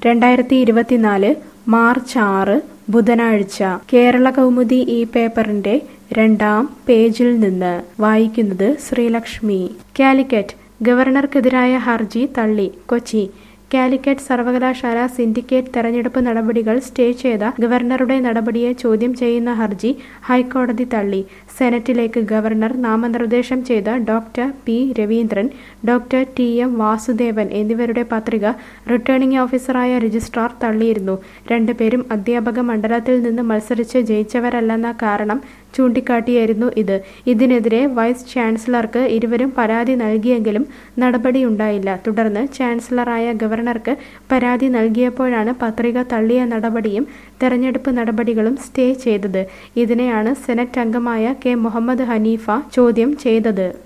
രണ്ടായിരത്തി ഇരുപത്തിനാല് മാർച്ച് ആറ് ബുധനാഴ്ച കേരള കൗമുദി ഈ പേപ്പറിന്റെ രണ്ടാം പേജിൽ നിന്ന് വായിക്കുന്നത് ശ്രീലക്ഷ്മി കാലിക്കറ്റ് ഗവർണർക്കെതിരായ ഹർജി തള്ളി കൊച്ചി കാലിക്കറ്റ് സർവകലാശാല സിൻഡിക്കേറ്റ് തെരഞ്ഞെടുപ്പ് നടപടികൾ സ്റ്റേ ചെയ്ത ഗവർണറുടെ നടപടിയെ ചോദ്യം ചെയ്യുന്ന ഹർജി ഹൈക്കോടതി തള്ളി സെനറ്റിലേക്ക് ഗവർണർ നാമനിർദ്ദേശം ചെയ്ത doctor P Raveendran doctor T M Vasudevan എന്നിവരുടെ പത്രിക റിട്ടേണിംഗ് ഓഫീസറായ രജിസ്ട്രാർ തള്ളിയിരുന്നു രണ്ടുപേരും അധ്യാപക മണ്ഡലത്തിൽ നിന്ന് മത്സരിച്ച് ജയിച്ചവരല്ലെന്ന കാരണം ചൂണ്ടിക്കാട്ടിയായിരുന്നു ഇത് ഇതിനെതിരെ വൈസ് ചാൻസലർക്ക് ഇരുവരും പരാതി നൽകിയെങ്കിലും നടപടിയുണ്ടായില്ല തുടർന്ന് ചാൻസലറായ ഗവർണർക്ക് പരാതി നൽകിയപ്പോഴാണ് പത്രിക തള്ളിയ നടപടിയും തെരഞ്ഞെടുപ്പ് നടപടികളും സ്റ്റേ ചെയ്തത് ഇതിനെയാണ് സെനറ്റ് അംഗമായ കെ മുഹമ്മദ് ഹനീഫ ചോദ്യം ചെയ്തത്